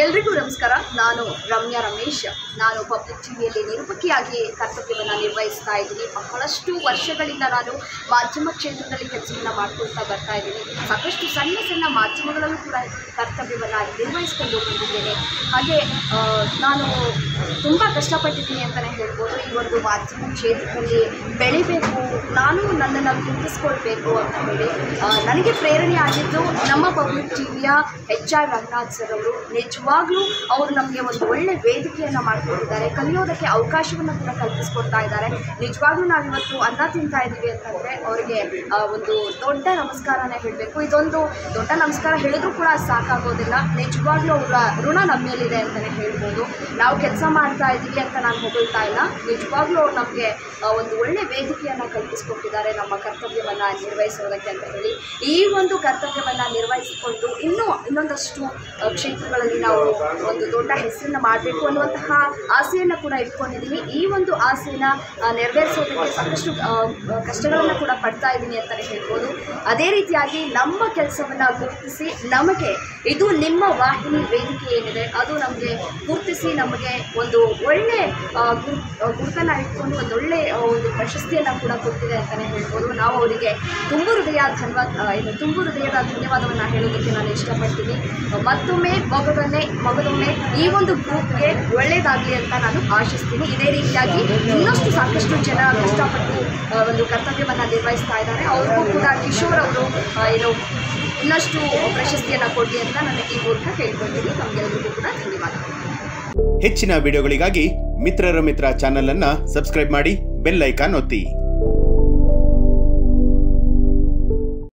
ಎಲ್ರಿಗೂ ನಮಸ್ಕಾರ ನಾನು ರಮ್ಯಾ ರಮೇಶ್ ನಾನು ಪಬ್ಲಿಕ್ ಟಿವಿಯಲ್ಲಿ ನಿರೂಪಕಿಯಾಗಿ ಕರ್ತವ್ಯವನ್ನು ನಿರ್ವಹಿಸ್ತಾ ಇದ್ದೀನಿ ಬಹಳಷ್ಟು ವರ್ಷಗಳಿಂದ ನಾನು ಮಾಧ್ಯಮ ಕ್ಷೇತ್ರದಲ್ಲಿ ಕೆಲಸವನ್ನು ಮಾಡ್ಕೊಳ್ತಾ ಬರ್ತಾ ಇದ್ದೀನಿ ಸಾಕಷ್ಟು ಸಣ್ಣ ಸಣ್ಣ ಮಾಧ್ಯಮಗಳಲ್ಲೂ ಕೂಡ ಕರ್ತವ್ಯವನ್ನು ನಿರ್ವಹಿಸ್ಕೊಂಡು ಬಂದಿದ್ದೇನೆ ಹಾಗೆ ಆ, ನಾನು ತುಂಬ ಕಷ್ಟಪಟ್ಟಿದ್ದೀನಿ ಅಂತಲೇ ಹೇಳ್ಬೋದು ಈ ಒಂದು ಮಾಧ್ಯಮ ಕ್ಷೇತ್ರದಲ್ಲಿ ಬೆಳಿಬೇಕು ನಾನು ನನ್ನನ್ನು ಗುರುತಿಸ್ಕೊಳ್ಬೇಕು ಅಂತ ಹೇಳಿ ಆ, ನನಗೆ ಪ್ರೇರಣೆ ಆಗಿದ್ದು ನಮ್ಮ ಪಬ್ಲಿಕ್ ಟಿವಿಯ ಎಚ್ ಆರ್ ರಂಗನಾಥ್ ಸರ್ ಅವರು ನಿಜವಾಗ್ಲೂ ಅವರು ನಮಗೆ ಒಂದು ಒಳ್ಳೆ ವೇದಿಕೆಯನ್ನು ಮಾಡಿಕೊಟ್ಟಿದ್ದಾರೆ ಕಲಿಯೋದಕ್ಕೆ ಅವಕಾಶವನ್ನು ಕೂಡ ಕಲ್ಪಿಸ್ಕೊಡ್ತಾ ಇದ್ದಾರೆ ನಿಜವಾಗ್ಲೂ ನಾವಿವತ್ತು ಅನ್ನ ತಿಂತಾ ಇದ್ದೀವಿ ಅಂತಂದರೆ ಅವರಿಗೆ ಆ, ಒಂದು ದೊಡ್ಡ ನಮಸ್ಕಾರನೇ ಹೇಳಬೇಕು ಇದೊಂದು ದೊಡ್ಡ ನಮಸ್ಕಾರ ಹೇಳಿದ್ರೂ ಕೂಡ ಸಾಕಾಗೋದಿಲ್ಲ ನಿಜವಾಗ್ಲೂ ಅವರ ಋಣ ನಮ್ಮ ಮೇಲಿದೆ ಅಂತಲೇ ಹೇಳ್ಬೋದು ನಾವು ಕೆಲಸ ಮಾಡ್ತಾ ಇದ್ದೀವಿ ಅಂತ ನಾನು ಹೊಗಳ್ತಾ ಇಲ್ಲ ನಿಜವಾಗ್ಲೂ ಅವ್ರು ನಮಗೆ ಒಂದು ಒಳ್ಳೆ ವೇದಿಕೆಯನ್ನು ಕಲ್ಪಿಸ್ಕೊಟ್ಟಿದ್ದಾರೆ ನಮ್ಮ ಕರ್ತವ್ಯವನ್ನು ನಿರ್ವಹಿಸೋದಕ್ಕೆ ಅಂತ ಹೇಳಿ ಈ ಒಂದು ಕರ್ತವ್ಯವನ್ನು ನಿರ್ವಹಿಸಿಕೊಂಡು ಇನ್ನೂ ಇನ್ನೊಂದಷ್ಟು ಆ, ಕ್ಷೇತ್ರಗಳಲ್ಲಿ ನಾವು ಒಂದು ದೊಡ್ಡ ಹೆಸರನ್ನ ಮಾಡಬೇಕು ಅನ್ನುವಂತಹ ಆಸೆಯನ್ನು ಕೂಡ ಇಟ್ಕೊಂಡಿದ್ದೀನಿ ಈ ಒಂದು ಆಸೆಯನ್ನು ನೆರವೇರಿಸೋದಕ್ಕೆ ಸಾಕಷ್ಟು ಆ, ಆ, ಕಷ್ಟಗಳನ್ನು ಕೂಡ ಪಡ್ತಾ ಇದ್ದೀನಿ ಅಂತಲೇ ಹೇಳ್ಬೋದು ಅದೇ ರೀತಿಯಾಗಿ ನಮ್ಮ ಕೆಲಸವನ್ನು ಗುರುತಿಸಿ ನಮಗೆ ಇದು ನಿಮ್ಮ ವಾಹಿನಿ ವೇದಿಕೆ ಏನಿದೆ ಅದು ನಮಗೆ ಗುರುತಿಸಿ ನಮಗೆ ಒಂದು ಒಳ್ಳೆ ಆ, ಗುರು ಆ, ಗುರುತನ್ನು ಇಟ್ಕೊಂಡು ಒಂದು ಒಳ್ಳೆ ಆ, ಒಂದು ಪ್ರಶಸ್ತಿಯನ್ನು ಕೂಡ ಕೊಟ್ಟಿದೆ ಅಂತಲೇ ಹೇಳ್ಬೋದು ನಾವು ಅವರಿಗೆ ತುಂಬು ಹೃದಯ ಧನ್ಯವಾದ ಆ, ಇದು ತುಂಬು ಹೃದಯದ ಧನ್ಯವಾದವನ್ನು ಹೇಳೋದಕ್ಕೆ ನಾನು ಇಷ್ಟಪಡ್ತೀನಿ ಮತ್ತೊಮ್ಮೆ ಮಗದೊಮ್ಮೆ ಮಗದೊಮ್ಮೆ ಈ ಒಂದು ಗ್ರೂಪ್ಗೆ ಒಳ್ಳೆಯದಾಗಲಿ ಅಂತ ನಾನು ಆಶಿಸ್ತೀನಿ ಇದೇ ರೀತಿಯಾಗಿ ಇನ್ನಷ್ಟು ಸಾಕಷ್ಟು ಜನ ಕಷ್ಟಪಟ್ಟು ಆ, ಒಂದು ಕರ್ತವ್ಯವನ್ನು ನಿರ್ವಹಿಸ್ತಾ ಇದ್ದಾರೆ ಅವ್ರಿಗೂ ಕೂಡ ಕಿಶೋರ್ ಅವರು ಆ, ಏನು ಇನ್ನಷ್ಟು ಪ್ರಶಸ್ತಿಯನ್ನು ಕೊಡಲಿ ಅಂತ ನನಗೆ ಈ ಮೂಲಕ ಕೇಳ್ಕೊಳ್ತೀನಿ ತಮಗೆಲ್ಲರಿಗೂ ಕೂಡ ಧನ್ಯವಾದ ಹೆಚ್ಚಿನ ವಿಡಿಯೋಗಳಿಗಾಗಿ ಮಿತ್ರರ ಮಿತ್ರ ಚಾನೆಲ್ ಅನ್ನ ಸಬ್ಸ್ಕ್ರೈಬ್ ಮಾಡಿ ಬೆಲ್ ಐಕಾನ್ ಒತ್ತಿ